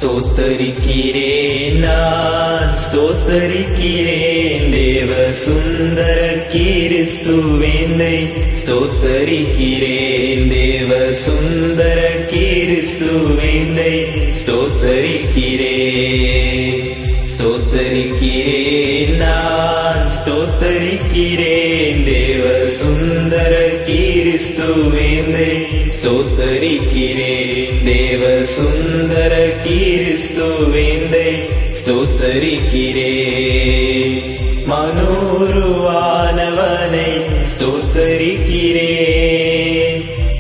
ஸ்தோத்தரிக்கிறேன் நான் ஸ்தோத்தரிக்கிறேன் தேவ சுந்தர கிறிஸ்துவேந்தை ஸ்தோத்தரிக்கிறேன் தேவ சுந்தர கிறிஸ்துவேந்தை ஸ்தோத்தரிக்கிறேன் ஸ்தோத்தரிக்கிறேன் நான் ஸ்தோத்தரிக்கிறேன் தேவ சுந்தர கிறிஸ்துவேந்தை ஸ்தோத்தரிக்கிறேன் தேவ சுந்தர கிறிஸ்துவேந்தை ஸ்தோத்தரிக்கிறேன் மனோருவானவனை ஸ்தோத்தரிக்கிறேன்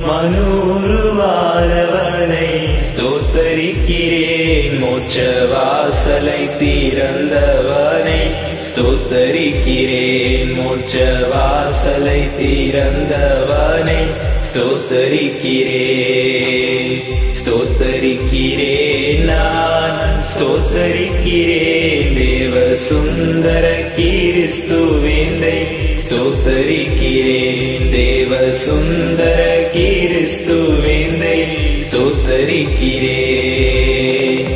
மனோருவானவனை ஸ்தோத்தரிக்கிறேன் மோட்ச வாசலை திறந்தவனை ஸ்தோத்தரிக்கிறேன் மோட்ச வாசலை திறந்தவனை ஸ்தோத்தரிக்கிறேன் ஸ்தோத்தரிக்கிறேன் நான் ஸ்தோத்தரிக்கிறேன் தேவ சுந்தர கிறிஸ்துவேந்தை ஸ்தோத்தரிக்கிறேன் தேவ சுந்தர கிறிஸ்துவேந்தை ஸ்தோத்தரிக்கிறேன்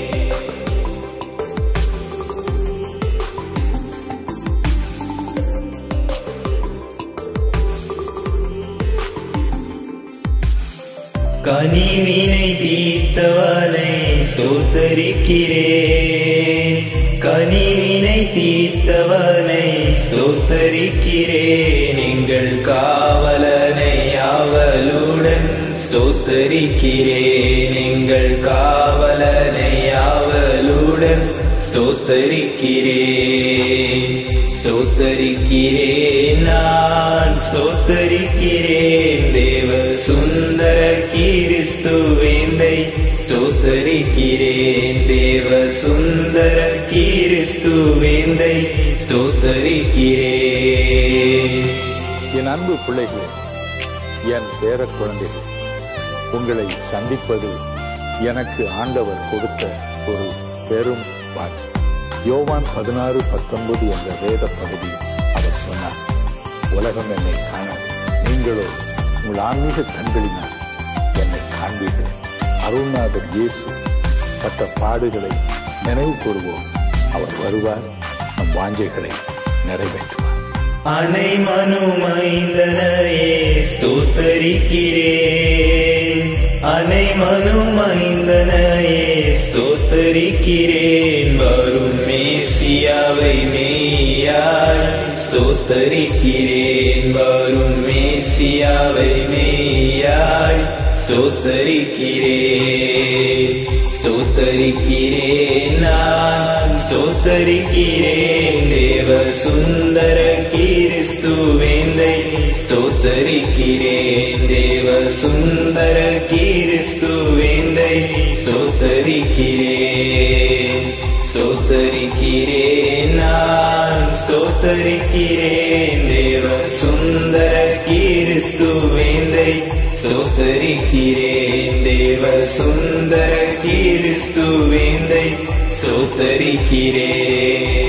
கனிவினை தீர்த்தவனை ஸ்தோத்தரிக்கிறேன் கனிவினை தீர்த்தவனை ஸ்தோத்தரிக்கிறேன் எங்கள் காவலனை ஆவலுடன் ஸ்தோத்தரிக்கிறேன் எங்கள் காவலனை ஆவலுடன் ஸ்தோத்தரிக்கிறேன் ஸ்தோத்தரிக்கிறேன் நான் ஸ்தோத்தரிக்கிறேன் தேவ சுந்தர கிறிஸ்துவேந்தை ஸ்தோத்தரிக்கிறேன் தேவ சுந்தர கிறிஸ்துவேந்தை ஸ்தோத்தரிக்கிறேன் என் அன்பு பிள்ளைகளே என் பேர குழந்தைகள் உங்களை சந்திப்பது எனக்கு ஆண்டவர் கொடுத்த ஒரு பெரும் பாக்கியம் யோவான் பதினாறு பத்தொன்பது என்ற வேத பகுதியில் அவர் சொன்னார் உலகம் என்னை காணாது நீங்களோ உங்கள் ஆன்மீக கண்களினால் என்னை காண்பீர்கள் அருள்நாதர் இயேசு பட்ட பாடுகளை நினைவு கூறுவோம் அவர் வருவார் நம் வாஞ்சைகளை நிறைவேற்றுவார் அனை மனுமைந்தனையே ஸ்தோத்தரிக்கிறேன் அனை மனுமைந்தனையே ஸ்தோத்தரிக்கிறேன் வரும் மேசியாவை மேயாய் ஸ்தோத்தரிக்கிறேன் வரும் மேசியாவை மேயாய் ஸ்தோத்தரிக்கிறேன் ஸ்தோத்தரிக்கிறேன் நான் ஸ்தோத்தரிக்கிறேன் தேவ சுந்தர கிறிஸ்துவேந்தை ஸ்தோத்தரிக்கிறேன் தேவ சுந்தர கிறிஸ்துவேந்தை ஸ்தோத்தரிக்கிறேன் ஸ்தோத்தரிக்கிறேன் நான் ஸ்தோத்தரிக்கிறேன் தேவ சுந்தர கிறிஸ்துவேந்தை ஸ்தோத்தரிக்கிறேன் தேவ சுந்தர கிறிஸ்துவேந்தை ஸ்தோத்தரிக்கிறேன்